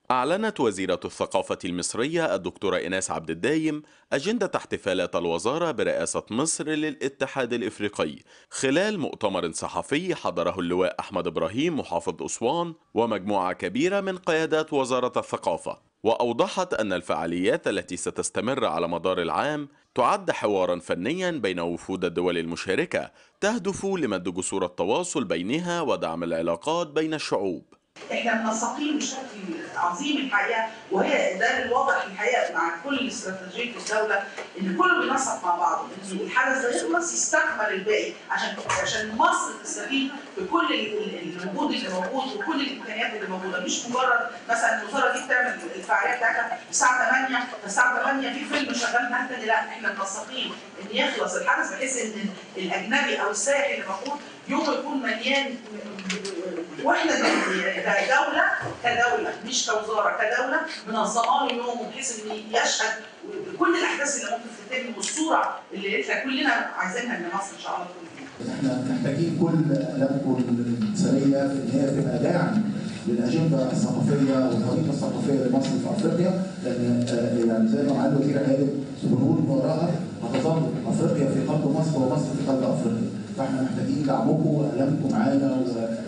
أعلنت وزيرة الثقافة المصرية الدكتورة إيناس عبد الدايم أجندة احتفالات الوزارة برئاسة مصر للاتحاد الإفريقي خلال مؤتمر صحفي حضره اللواء أحمد إبراهيم محافظ أسوان ومجموعة كبيرة من قيادات وزارة الثقافة وأوضحت أن الفعاليات التي ستستمر على مدار العام تعد حوارا فنيا بين وفود الدول المشاركة تهدف لمد جسور التواصل بينها ودعم العلاقات بين الشعوب احنا منسقين بشكل عظيم الحقيقه وهي ده الواضح الحقيقه مع كل استراتيجيه الدوله ان كله بينسق مع بعضه ان الحدث ده يخلص يستكمل الباقي عشان عشان مصر تستفيد بكل الوجود اللي موجود وكل الامكانيات اللي موجوده مش مجرد مثلا الوزاره دي بتعمل الفعاليه بتاعتها الساعه 8 الساعه 8 في فيلم شغال نهتدي لا احنا منسقين ان يخلص الحدث بحيث ان الاجنبي او السائح اللي موجود يوم يكون مليان واحنا كدوله كدوله مش كوزاره كدوله منظمه له يوم بحيث ان يشهد كل الاحداث اللي ممكن تتم والصوره اللي احنا كلنا عايزينها ان مصر ان شاء الله تكون فيها. احنا محتاجين كل الامكم الانسانيه في ان هي تبقى داعم للاجنده الثقافيه والخريطه الثقافيه لمصر في افريقيا لان يعني زي ما معالي الوزير قال بنقول وراها هتظل افريقيا في قلب مصر ومصر في قلب افريقيا فاحنا محتاجين دعمكم وقلمكم معانا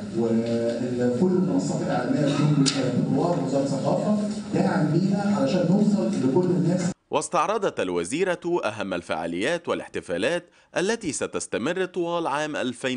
وكل المنصات الاعلاميه تكون بجوار وزاره الثقافه داعم لينا علشان نوصل لكل الناس واستعرضت الوزيرة أهم الفعاليات والاحتفالات التي ستستمر طوال عام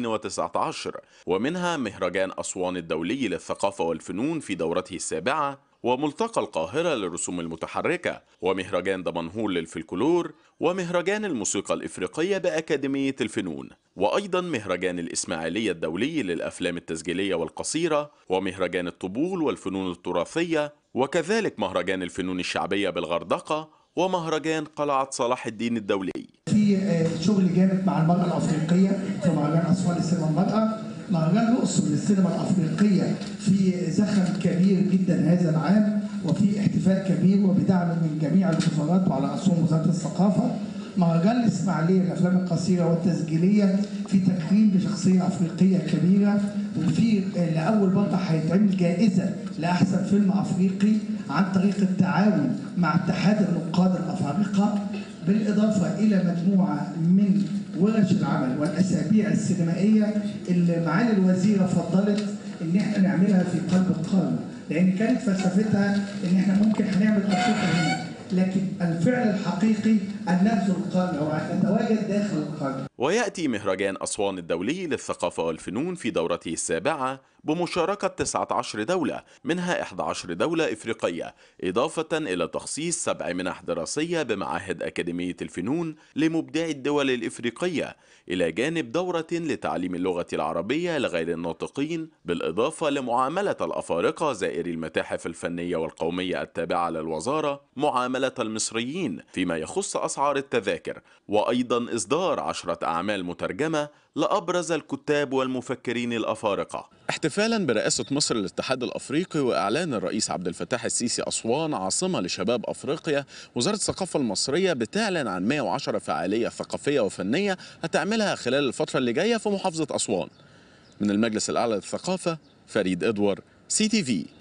2019 ومنها مهرجان أسوان الدولي للثقافة والفنون في دورته السابعة وملتقى القاهرة للرسوم المتحركة ومهرجان دمنهور للفلكلور ومهرجان الموسيقى الإفريقية بأكاديمية الفنون وأيضا مهرجان الإسماعيلية الدولي للأفلام التسجيلية والقصيرة ومهرجان الطبول والفنون التراثية وكذلك مهرجان الفنون الشعبية بالغردقة ومهرجان قلعة صلاح الدين الدولي في شغل جامد مع المرأة الأفريقية في مهرجان أسوان للسينما المرأة مهرجان الأقصر للسينما الأفريقية في زخم كبير جدا هذا العام وفي احتفال كبير وبدعم من جميع الوزارات وعلى رأسهم وزارة الثقافة مهرجان الإسماعيلية للأفلام القصيرة والتسجيلية في تكريم لشخصية أفريقية كبيرة وفي لأول مرة هيتعمل جائزة لأحسن فيلم أفريقي عن طريق التعاون مع اتحاد النقاد الأفارقة بالإضافة إلى مجموعة من ورش العمل والأسابيع السينمائية اللي معالي الوزيرة فضلت إن إحنا نعملها في قلب القارة لأن كانت فلسفتها إن إحنا ممكن هنعمل أنشطة هنا لكن الفعل الحقيقي أن نبذل القارة وأن نتواجد داخل القارة ويأتي مهرجان أسوان الدولي للثقافة والفنون في دورته السابعة بمشاركة 19 دولة منها 11 دولة إفريقية إضافة إلى تخصيص سبع منح دراسية بمعاهد أكاديمية الفنون لمبدعي الدول الإفريقية إلى جانب دورة لتعليم اللغة العربية لغير الناطقين بالإضافة لمعاملة الأفارقة زائري المتاحف الفنية والقومية التابعة للوزارة معاملة المصريين فيما يخص أسعار التذاكر وأيضا إصدار عشرة أعمال مترجمة لأبرز الكتاب والمفكرين الأفارقة احتفالا برئاسة مصر للاتحاد الأفريقي وإعلان الرئيس عبد الفتاح السيسي أسوان عاصمة لشباب أفريقيا وزارة الثقافة المصرية بتعلن عن 110 فعالية ثقافية وفنية هتعملها خلال الفترة اللي جاية في محافظة أسوان من المجلس الأعلى للثقافة فريد إدوار سي تي في